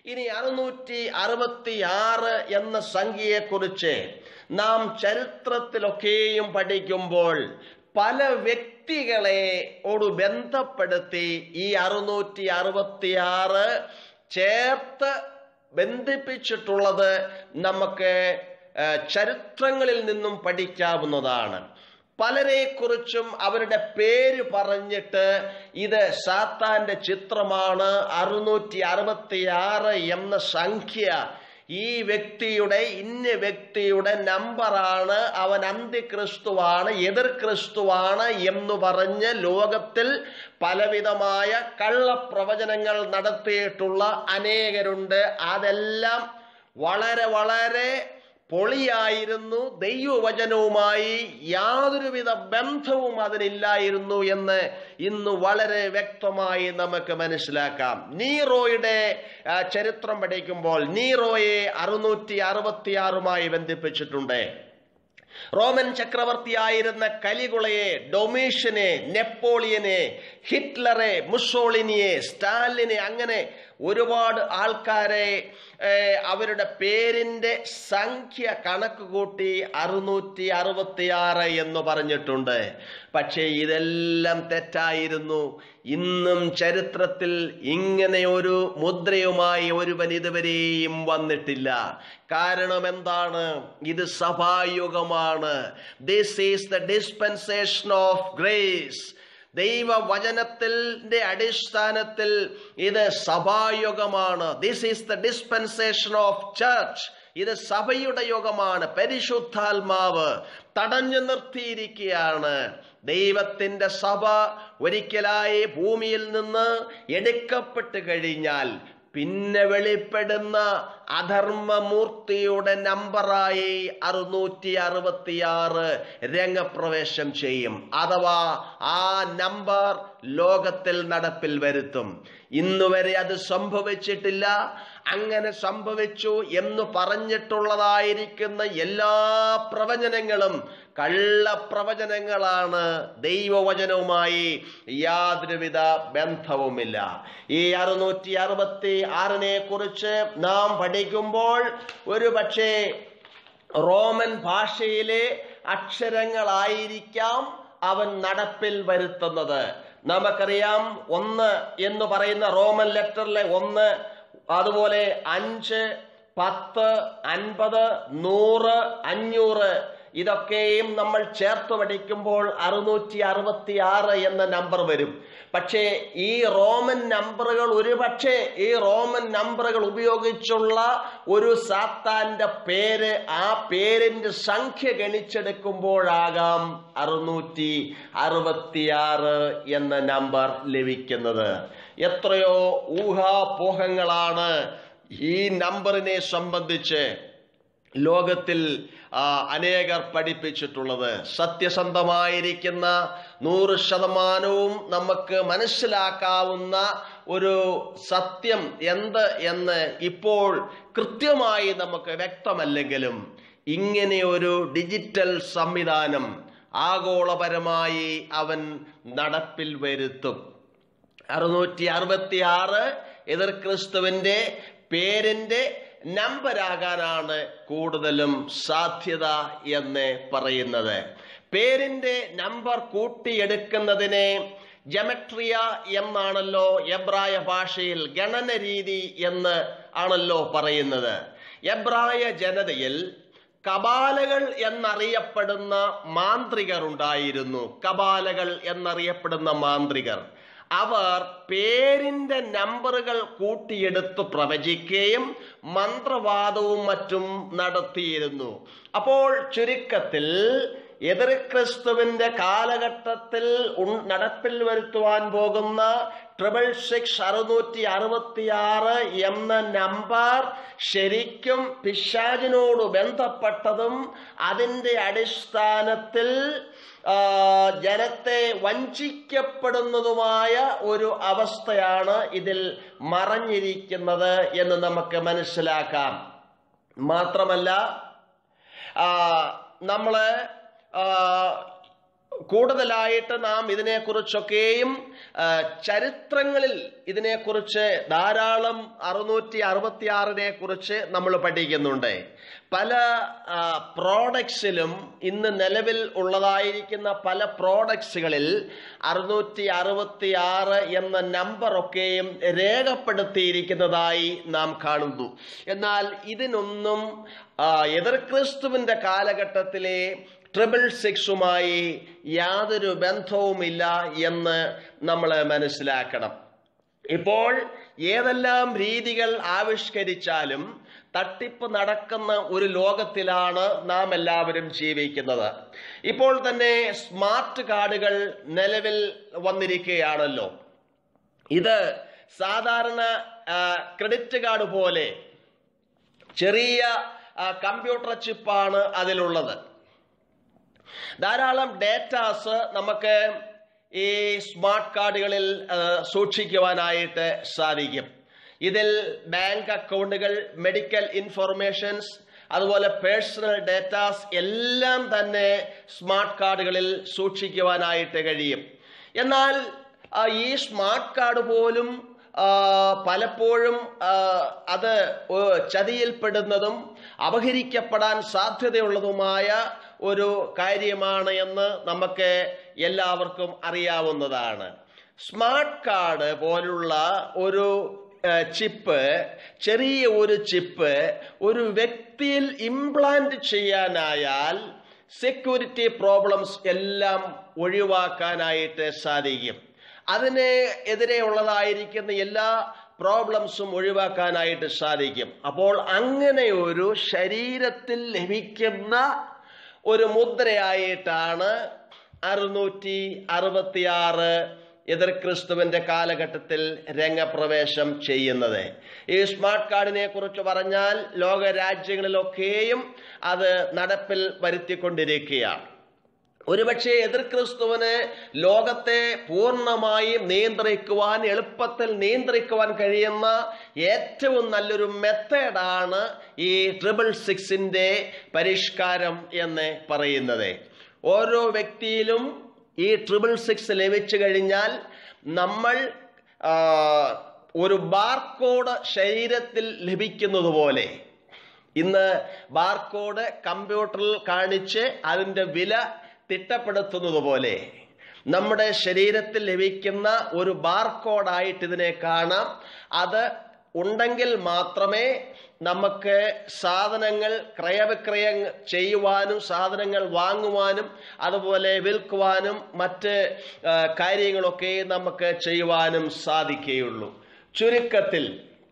ഇനി അറുന്നൂറ്റി അറുപത്തി ആറ് എന്ന സംഖ്യയെക്കുറിച്ച് നാം ചരിത്രത്തിലൊക്കെയും പഠിക്കുമ്പോൾ പല വ്യക്തികളെ ഓട് ബന്ധപ്പെടുത്തി ഈ അറുന്നൂറ്റി അറുപത്തി ആറ് ചേർത്ത് ബന്ധിപ്പിച്ചിട്ടുള്ളത് നമുക്ക് ആ, ചരിത്രങ്ങളിൽ നിന്നും പഠിക്കാവുന്നതാണ് പലരെക്കുറിച്ചും അവരുടെ പേര് പറഞ്ഞിട്ട് ഇത് സാത്താന്റെ ചിത്രമാണ് അറുന്നൂറ്റി അറുപത്തി ആറ് എന്ന സംഖ്യ ഈ വ്യക്തിയുടെ ഇന്ന വ്യക്തിയുടെ നമ്പറാണ് അവൻ അന്ത്യക്രിസ്തുവാണ് എതിർ ക്രിസ്തുവാണ് എന്ന് പറഞ്ഞ് ലോകത്തിൽ പലവിധമായ കള്ളപ്രവചനങ്ങൾ നടത്തിയിട്ടുള്ള അനേകരുണ്ട് അതെല്ലാം വളരെ വളരെ പൊളിയായിരുന്നു ദൈവവചനവുമായി യാതൊരുവിധ ബന്ധവും അതിനില്ലായിരുന്നു എന്ന് ഇന്ന് വളരെ വ്യക്തമായി നമുക്ക് മനസ്സിലാക്കാം നീറോയുടെ ആ, ചരിത്രം പഠിക്കുമ്പോൾ നീറോയെ അറുന്നൂറ്റി അറുപത്തിയാറുമായി ബന്ധിപ്പിച്ചിട്ടുണ്ട് റോമൻ ചക്രവർത്തിയായിരുന്ന കലികുളയെ ഡൊമീഷ്യനെ നെപ്പോളിയനെ ഹിറ്റ്ലറെ മുസോളിനിയെ സ്റ്റാലിനെ അങ്ങനെ ഒരുപാട് ആൾക്കാരെ ഏർ, അവരുടെ പേരിന്റെ സംഖ്യ കണക്ക് കൂട്ടി അറുന്നൂറ്റി അറുപത്തിയാറ് എന്ന് പറഞ്ഞിട്ടുണ്ട് പക്ഷേ ഇതെല്ലാം തെറ്റായിരുന്നു ഇന്നും ചരിത്രത്തിൽ ഇങ്ങനെ ഒരു മുദ്രയുമായി ഒരുവൻ ഇതുവരെയും വന്നിട്ടില്ല കാരണം എന്താണ് ഇത് സഭായുഗമാണ് this is the dispensation of grace ദൈവവചനത്തിന്റെ അടിസ്ഥാനത്തിൽ ഇത് സഭായുഗമാണ് this is the dispensation of church ഇത് സഭയുടെ യുഗമാണ് പരിശുദ്ധാത്മാവ് തടഞ്ഞു നിർത്തിയിരിക്കുകയാണ് ദൈവത്തിന്റെ സഭ ഒരിക്കലായി ഭൂമിയിൽ നിന്ന് എടുക്കപ്പെട്ട് കഴിഞ്ഞാൽ പിന്നെ വെളിപ്പെടുന്ന അധർമ്മമൂർത്തിയുടെ നമ്പറായി അറുന്നൂറ്റി അറുപത്തിയാറ് രംഗപ്രവേശം ചെയ്യും അഥവാ ആ നമ്പർ ലോകത്തിൽ നടപ്പിൽ വരുത്തും ഇന്നുവരെ അത് സംഭവിച്ചിട്ടില്ല അങ്ങനെ സംഭവിച്ചു എന്ന് പറഞ്ഞിട്ടുള്ളതായിരിക്കുന്ന എല്ലാ പ്രവചനങ്ങളും കള്ളപ്രവചനങ്ങളാണ് ദൈവവചനവുമായി യാതൊരുവിധ ബന്ധവുമില്ല ഈ അറുന്നൂറ്റി അറുപത്തി ആറിനെ കുറിച്ച് നാം പഠിക്കുമ്പോൾ ഒരു പക്ഷേ റോമൻ ഭാഷയിലെ അക്ഷരങ്ങളായിരിക്കാം അവൻ നടപ്പിൽ വരുത്തുന്നത് നമുക്കറിയാം ഒന്ന് എന്ന് പറയുന്ന റോമൻ ലെറ്ററിലെ ഒന്ന് അതുപോലെ അഞ്ച് പത്ത് അൻപത് നൂറ് അഞ്ഞൂറ് ഇതൊക്കെയും നമ്മൾ ചേർത്ത് പഠിക്കുമ്പോൾ അറുന്നൂറ്റി അറുപത്തി ആറ് എന്ന നമ്പർ വരും പക്ഷേ ഈ റോമൻ നമ്പറുകൾ ഒരുപക്ഷെ ഈ റോമൻ നമ്പറുകൾ ഉപയോഗിച്ചുള്ള ഒരു സാത്താന്റെ പേര് ആ പേരിന്റെ സംഖ്യ ഗണിച്ചെടുക്കുമ്പോഴാകാം അറുന്നൂറ്റി അറുപത്തിയാറ് എന്ന നമ്പർ ലഭിക്കുന്നത് എത്രയോ ഊഹാപോഹങ്ങളാണ് ഈ നമ്പറിനെ സംബന്ധിച്ച് ലോകത്തിൽ ആ, അനേകർ പഠിപ്പിച്ചിട്ടുള്ളത് സത്യസന്ധമായിരിക്കുന്ന നൂറ് ശതമാനവും നമുക്ക് മനസ്സിലാക്കാവുന്ന ഒരു സത്യം എന്ത് എന്ന് ഇപ്പോൾ കൃത്യമായി നമുക്ക് വ്യക്തമല്ലെങ്കിലും ഇങ്ങനെ ഒരു ഡിജിറ്റൽ സംവിധാനം ആഗോളപരമായി അവൻ നടപ്പിൽ വരുത്തും അറുന്നൂറ്റി അറുപത്തി ആറ് എതിർ ക്രിസ്തുവിന്റെ പേരിന്റെ നമ്പരാകാനാണ് കൂടുതലും സാധ്യത എന്ന് പറയുന്നത് പേരിന്റെ നമ്പർ കൂട്ടിയെടുക്കുന്നതിനെ ജമട്രിയ എന്നാണല്ലോ എബ്രായ ഭാഷയിൽ ഗണന രീതി എന്ന് ആണല്ലോ പറയുന്നത് എബ്രായ ജനതയിൽ കപാലകൾ എന്നറിയപ്പെടുന്ന മാന്ത്രികർ ഉണ്ടായിരുന്നു കപാലകൾ എന്നറിയപ്പെടുന്ന മാന്ത്രികർ അവർ പേരിന്റെ നമ്പറുകൾ കൂട്ടിയെടുത്ത് പ്രവചിക്കുകയും മന്ത്രവാദവും മറ്റും നടത്തിയിരുന്നു അപ്പോൾ ചുരുക്കത്തിൽ എതിർ ക്രിസ്തുവിന്റെ കാലഘട്ടത്തിൽ ഉൺ- നടപ്പിൽ വരുത്തുവാൻ പോകുന്ന ട്രിപ്പിൾ സിക്സ് അറുന്നൂറ്റി അറുപത്തിയാറ് എന്ന നമ്പർ ശരിക്കും പിശാചിനോട് ബന്ധപ്പെട്ടതും അതിന്റെ അടിസ്ഥാനത്തിൽ ആ, ജനത്തെ വഞ്ചിക്കപ്പെടുന്നതുമായ ഒരു അവസ്ഥയാണ് ഇതിൽ മറഞ്ഞിരിക്കുന്നത് എന്ന് നമുക്ക് മനസ്സിലാക്കാം മാത്രമല്ല ആ, നമ്മള് ആ, കൂടുതലായിട്ട് നാം ഇതിനെക്കുറിച്ചൊക്കെയും ആ, ചരിത്രങ്ങളിൽ ഇതിനെക്കുറിച്ച് ധാരാളം അറുന്നൂറ്റി അറുപത്തി ആറിനെ കുറിച്ച് നമ്മൾ പഠിക്കുന്നുണ്ട് പല പ്രോഡക്ട്സിലും ഇന്ന് നിലവിൽ ഉള്ളതായിരിക്കുന്ന പല പ്രോഡക്ട്സുകളിൽ അറുന്നൂറ്റി അറുപത്തി ആറ് എന്ന നമ്പറൊക്കെയും രേഖപ്പെടുത്തിയിരിക്കുന്നതായി നാം കാണുന്നു എന്നാൽ ഇതിനൊന്നും ആ, എതിർ ക്രിസ്തുവിന്റെ കാലഘട്ടത്തിലെ ട്രിപ്പിൾ സിക്സുമായി യാതൊരു ബന്ധവുമില്ല എന്ന് നമ്മൾ മനസ്സിലാക്കണം ഇപ്പോൾ ഏതെല്ലാം രീതികൾ ആവിഷ്കരിച്ചാലും തട്ടിപ്പ് നടക്കുന്ന ഒരു ലോകത്തിലാണ് നാം എല്ലാവരും ജീവിക്കുന്നത് ഇപ്പോൾ തന്നെ സ്മാർട്ട് കാർഡുകൾ നിലവിൽ വന്നിരിക്കുകയാണല്ലോ ഇത് സാധാരണ ആ, ക്രെഡിറ്റ് കാർഡ് പോലെ ചെറിയ ആ, കമ്പ്യൂട്ടർ ചിപ്പാണ് അതിലുള്ളത് ധാരാളം ഡേറ്റാസ് നമുക്ക് ഈ സ്മാർട്ട് കാർഡുകളിൽ ആ, സൂക്ഷിക്കുവാനായിട്ട് സാധിക്കും ഇതിൽ ബാങ്ക് അക്കൗണ്ടുകൾ മെഡിക്കൽ ഇൻഫർമേഷൻസ് അതുപോലെ പേഴ്സണൽ ഡേറ്റാസ് എല്ലാം തന്നെ സ്മാർട്ട് കാർഡുകളിൽ സൂക്ഷിക്കുവാനായിട്ട് കഴിയും എന്നാൽ ആ, ഈ സ്മാർട്ട് കാർഡ് പോലും ആ, പലപ്പോഴും ആ, അത് ഓ, ചതിയിൽപ്പെടുന്നതും അപഹരിക്കപ്പെടാൻ സാധ്യതയുള്ളതുമായ ഒരു കാര്യമാണ് എന്ന് നമുക്ക് എല്ലാവർക്കും അറിയാവുന്നതാണ് സ്മാർട്ട് കാർഡ് പോലുള്ള ഒരു ഏഹ്, ചിപ്പ് ചെറിയ ഒരു ചിപ്പ് ഒരു വ്യക്തിയിൽ ഇംപ്ലാന്റ് ചെയ്യാനായാൽ സെക്യൂരിറ്റി പ്രോബ്ലംസ് എല്ലാം ഒഴിവാക്കാനായിട്ട് സാധിക്കും അതിന് എതിരെയുള്ളതായിരിക്കുന്ന എല്ലാ പ്രോബ്ലംസും ഒഴിവാക്കാനായിട്ട് സാധിക്കും അപ്പോൾ അങ്ങനെ ഒരു ശരീരത്തിൽ ലഭിക്കുന്ന ഒരു മുദ്രയായിട്ടാണ് അറുന്നൂറ്റി അറുപത്തിയാറ് എതിർ ക്രിസ്തുവിന്റെ കാലഘട്ടത്തിൽ രംഗപ്രവേശം ചെയ്യുന്നത് ഈ സ്മാർട്ട് കാർഡിനെ കുറിച്ച് പറഞ്ഞാൽ ലോക രാജ്യങ്ങളിലൊക്കെയും അത് നടപ്പിൽ വരുത്തിക്കൊണ്ടിരിക്കുകയാണ് ഒരുപക്ഷെ എതിർ ക്രിസ്തുവിന് ലോകത്തെ പൂർണ്ണമായി നിയന്ത്രിക്കുവാൻ എളുപ്പത്തിൽ നിയന്ത്രിക്കുവാൻ കഴിയുന്ന ഏറ്റവും നല്ലൊരു മെത്തേഡാണ് ഈ ട്രിപ്പിൾ സിക്സിന്റെ പരിഷ്കാരം എന്ന് പറയുന്നത് ഓരോ വ്യക്തിയിലും ഈ ട്രിപ്പിൾ സിക്സ് ലഭിച്ചു കഴിഞ്ഞാൽ നമ്മൾ ആ, ഒരു ബാർകോഡ് ശരീരത്തിൽ ലഭിക്കുന്നത് പോലെ ഇന്ന് ബാർകോഡ് കമ്പ്യൂട്ടറിൽ കാണിച്ച് അതിൻ്റെ വില തിട്ടപ്പെടുത്തുന്നത് പോലെ നമ്മുടെ ശരീരത്തിൽ ലഭിക്കുന്ന ഒരു ബാർകോഡായിട്ട് ഇതിനെ കാണാം അത് ഉണ്ടെങ്കിൽ മാത്രമേ നമുക്ക് സാധനങ്ങൾ ക്രയവിക്രയം ചെയ്യുവാനും സാധനങ്ങൾ വാങ്ങുവാനും അതുപോലെ വിൽക്കുവാനും മറ്റ് ആ, കാര്യങ്ങളൊക്കെ നമുക്ക് ചെയ്യുവാനും സാധിക്കുകയുള്ളൂ ചുരുക്കത്തിൽ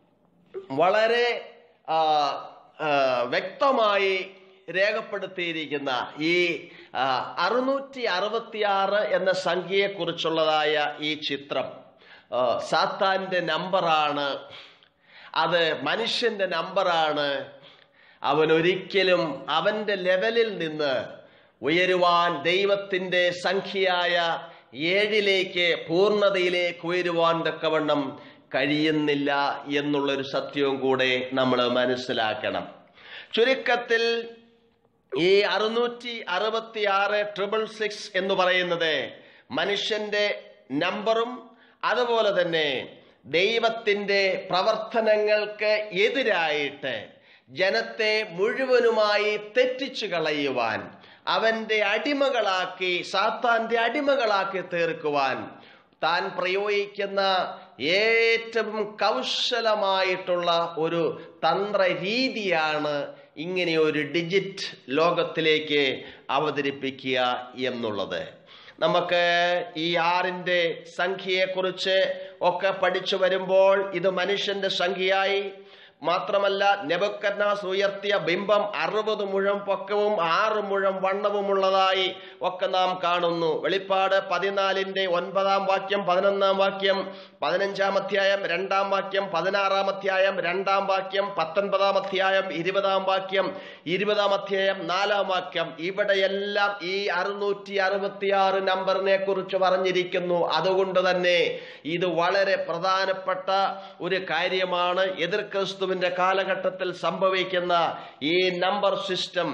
വളരെ ആ, ആ, വ്യക്തമായി രേഖപ്പെടുത്തിയിരിക്കുന്ന ഈ അറുന്നൂറ്റി അറുപത്തിയാറ് എന്ന സംഖ്യയെക്കുറിച്ചുള്ളതായ ഈ ചിത്രം ആ, സാത്താന്റെ നമ്പറാണ് അത് മനുഷ്യന്റെ നമ്പറാണ് അവൻ ഒരിക്കലും അവന്റെ ലെവലിൽ നിന്ന് ഉയരുവാൻ ദൈവത്തിന്റെ സംഖ്യയായ ഏഴിലേക്ക് പൂർണ്ണതയിലേക്ക് ഉയരുവാൻ തക്കവണ്ണം കഴിയുന്നില്ല എന്നുള്ളൊരു സത്യവും കൂടെ നമ്മൾ മനസ്സിലാക്കണം ചുരുക്കത്തിൽ ഈ അറുന്നൂറ്റി അറുപത്തി ആറ് ട്രിപ്പിൾ സിക്സ് എന്ന് പറയുന്നത് മനുഷ്യന്റെ നമ്പറും അതുപോലെ തന്നെ ദൈവത്തിന്റെ പ്രവർത്തനങ്ങൾക്ക് എതിരായിട്ട് ജനത്തെ മുഴുവനുമായി തെറ്റിച്ചു കളയുവാൻ അവന്റെ അടിമകളാക്കി സാത്താന്റെ അടിമകളാക്കി തീർക്കുവാൻ താൻ പ്രയോഗിക്കുന്ന ഏറ്റവും കൗശലമായിട്ടുള്ള ഒരു തന്ത്ര രീതിയാണ് ഇങ്ങനെ ഒരു ഡിജിറ്റ് ലോകത്തിലേക്ക് അവതരിപ്പിക്കുക എന്നുള്ളത് നമുക്ക് ഈ ആറിന്റെ സംഖ്യയെക്കുറിച്ച് ഒക്കെ പഠിച്ചു വരുമ്പോൾ ഇത് മനുഷ്യന്റെ സംഖ്യയായി മാത്രമല്ല നെബക്കന്നാസ് ഉയർത്തിയ ബിംബം അറുപത് മുഴം പൊക്കവും ആറ് മുഴം വണ്ണവുമുള്ളതായി ഒക്കെ നാം കാണുന്നു വെളിപ്പാട് പതിനാലിന്റെ ഒൻപതാം വാക്യം പതിനൊന്നാം വാക്യം പതിനഞ്ചാം അധ്യായം രണ്ടാം വാക്യം പതിനാറാം അധ്യായം രണ്ടാം വാക്യം പത്തൊൻപതാം അധ്യായം ഇരുപതാം വാക്യം ഇരുപതാം അധ്യായം നാലാം വാക്യം ഇവിടെയെല്ലാം ഈ അറുന്നൂറ്റി അറുപത്തിയാറ് നമ്പറിനെ കുറിച്ച് പറഞ്ഞിരിക്കുന്നു അതുകൊണ്ട് തന്നെ ഇത് വളരെ പ്രധാനപ്പെട്ട ഒരു കാര്യമാണ് എതിർ ക്രിസ്തുവിന്റെ കാലഘട്ടത്തിൽ സംഭവിക്കുന്ന ഈ നമ്പർ സിസ്റ്റം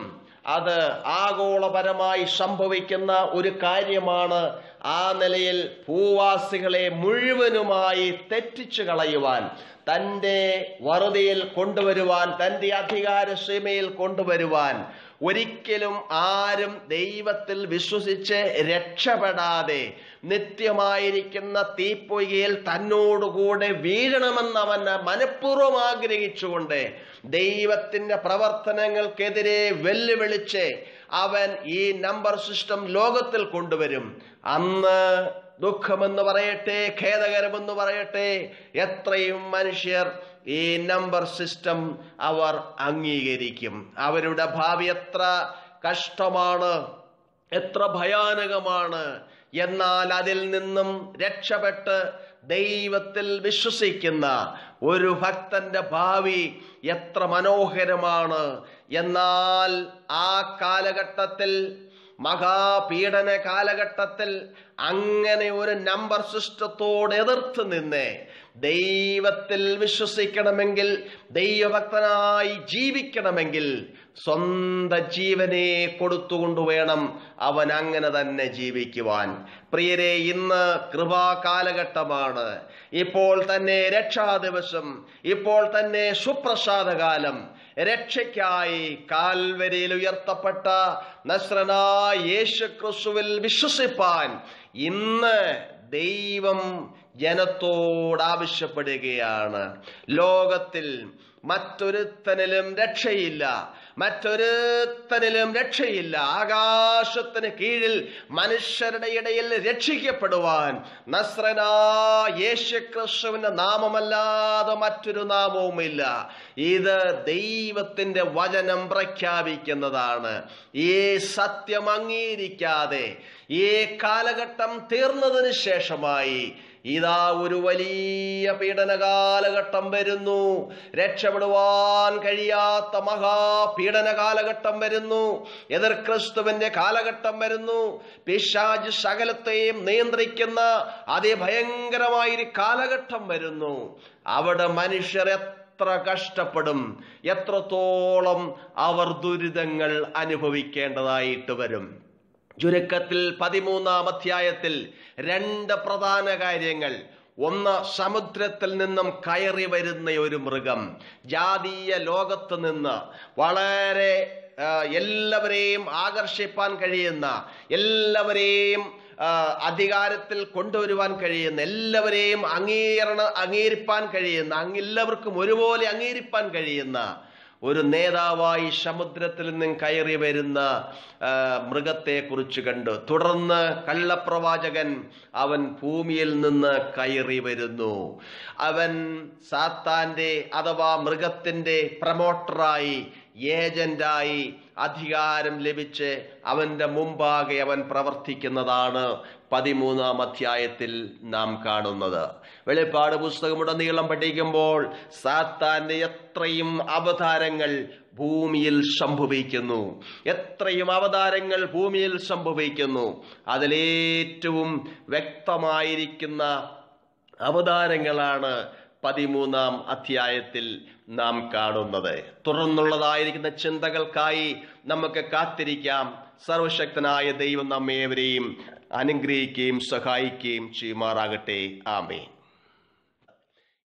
അത് ആഗോളപരമായി സംഭവിക്കുന്ന ഒരു കാര്യമാണ് ആ നിലയിൽ ഭൂവാസികളെ മുഴുവനുമായി തെറ്റിച്ചു കളയുവാൻ തൻ്റെ വറുതിയിൽ കൊണ്ടുവരുവാൻ തൻ്റെ അധികാര സീമയിൽ കൊണ്ടുവരുവാൻ ഒരിക്കലും ആരും ദൈവത്തിൽ വിശ്വസിച്ച് രക്ഷപ്പെടാതെ നിത്യമായിരിക്കുന്ന തീപ്പൊയ്കയിൽ തന്നോടുകൂടെ വീഴണമെന്ന് അവൻ മനഃപൂർവ്വം ആഗ്രഹിച്ചുകൊണ്ട് ദൈവത്തിന്റെ പ്രവർത്തനങ്ങൾക്കെതിരെ വെല്ലുവിളിച്ച് അവൻ ഈ നമ്പർ സിസ്റ്റം ലോകത്തിൽ കൊണ്ടുവരും അന്ന് ദുഃഖമെന്ന് പറയട്ടെ ഖേദകരമെന്ന് പറയട്ടെ എത്രയും മനുഷ്യർ ഈ നമ്പർ സിസ്റ്റം അവർ അംഗീകരിക്കും അവരുടെ ഭാവി എത്ര കഷ്ടമാണ് എത്ര ഭയാനകമാണ് എന്നാൽ അതിൽ നിന്നും രക്ഷപ്പെട്ട് ദൈവത്തിൽ വിശ്വസിക്കുന്ന ഒരു ഭക്തന്റെ ഭാവി എത്ര മനോഹരമാണ് എന്നാൽ ആ കാലഘട്ടത്തിൽ മഹാപീഡന കാലഘട്ടത്തിൽ അങ്ങനെ ഒരു നമ്പർ സിസ്റ്റത്തോട് എതിർത്ത് നിന്ന് ദൈവത്തിൽ വിശ്വസിക്കണമെങ്കിൽ ദൈവഭക്തനായി ജീവിക്കണമെങ്കിൽ സ്വന്തം ജീവനെ കൊടുത്തുകൊണ്ട് വേണം അവൻ അങ്ങനെ തന്നെ ജീവിക്കുവാൻ പ്രിയരെ ഇന്ന് കൃപാ കാലഘട്ടമാണ് ഇപ്പോൾ തന്നെ രക്ഷാ ദിവസം ഇപ്പോൾ തന്നെ സുപ്രസാദകാലം രക്ഷയ്ക്കായി കാൽവരിയിൽ ഉയർത്തപ്പെട്ട നസ്രനായ യേശു ക്രിസ്തുവിൽ വിശ്വസിപ്പാൻ ഇന്ന് ദൈവം ജനത്തോട് ആവശ്യപ്പെടുകയാണ് ലോകത്തിൽ മറ്റൊരുത്തനിലും രക്ഷയില്ല മറ്റൊരുത്തനിലും രക്ഷയില്ല ആകാശത്തിന് കീഴിൽ മനുഷ്യരുടെ ഇടയിൽ രക്ഷിക്കപ്പെടുവാൻ നസ്രനാ യേശുക്രിസ്തുവിന്റെ നാമമല്ലാതെ മറ്റൊരു നാമവുമില്ല ഇത് ദൈവത്തിന്റെ വചനം പ്രഖ്യാപിക്കുന്നതാണ് ഈ സത്യം അംഗീകരിക്കാതെ ഈ കാലഘട്ടം തീർന്നതിന് ശേഷമായി ഇതാ ഒരു വലിയ പീഡന കാലഘട്ടം വരുന്നു രക്ഷപ്പെടുവാൻ കഴിയാത്ത മഹാപീഡന കാലഘട്ടം വരുന്നു എതിർ ക്രിസ്തുവിന്റെ കാലഘട്ടം വരുന്നു പിശാജ് സകലത്തെയും നിയന്ത്രിക്കുന്ന അതിഭയങ്കരമായൊരു കാലഘട്ടം വരുന്നു അവിടെ മനുഷ്യർ എത്ര കഷ്ടപ്പെടും എത്രത്തോളം അവർ ദുരിതങ്ങൾ അനുഭവിക്കേണ്ടതായിട്ട് വരും ചുരുക്കത്തിൽ പതിമൂന്നാം അധ്യായത്തിൽ രണ്ട് പ്രധാന കാര്യങ്ങൾ ഒന്ന് സമുദ്രത്തിൽ നിന്നും കയറി വരുന്ന ഒരു മൃഗം ജാതീയ ലോകത്ത് നിന്ന് വളരെ ആ, എല്ലാവരെയും ആകർഷിപ്പാൻ കഴിയുന്ന എല്ലാവരെയും ആ, അധികാരത്തിൽ കൊണ്ടുവരുവാൻ കഴിയുന്ന എല്ലാവരെയും അംഗീകരണ അംഗീകരിപ്പാൻ കഴിയുന്ന അങ്ങ് എല്ലാവർക്കും ഒരുപോലെ അംഗീകരിപ്പാൻ കഴിയുന്ന ഒരു നേതാവായി സമുദ്രത്തിൽ നിന്നും കയറി വരുന്ന ആ, മൃഗത്തെ കുറിച്ച് കണ്ടു തുടർന്ന് കള്ളപ്രവാചകൻ അവൻ ഭൂമിയിൽ നിന്ന് കയറി വരുന്നു അവൻ സാത്താന്റെ അഥവാ മൃഗത്തിന്റെ പ്രമോട്ടറായി ഏജന്റായി അധികാരം ലഭിച്ച് അവന്റെ മുമ്പാകെ അവൻ പ്രവർത്തിക്കുന്നതാണ് പതിമൂന്നാം അധ്യായത്തിൽ നാം കാണുന്നത് വെളിപ്പാട് പുസ്തകമുടനീളം പഠിക്കുമ്പോൾ സാത്താന്റെ എത്രയും അവതാരങ്ങൾ ഭൂമിയിൽ സംഭവിക്കുന്നു എത്രയും അവതാരങ്ങൾ ഭൂമിയിൽ സംഭവിക്കുന്നു അതിലേറ്റവും വ്യക്തമായിരിക്കുന്ന അവതാരങ്ങളാണ് പതിമൂന്നാം അധ്യായത്തിൽ നാം കാണുന്നത് തുടർന്നുള്ളതായിരിക്കുന്ന ചിന്തകൾക്കായി നമുക്ക് കാത്തിരിക്കാം സർവശക്തനായ ദൈവം നമ്മേവരെയും അനുഗ്രഹിക്കുകയും സഹായിക്കുകയും ചെയ്യുമാറാകട്ടെ ആമേ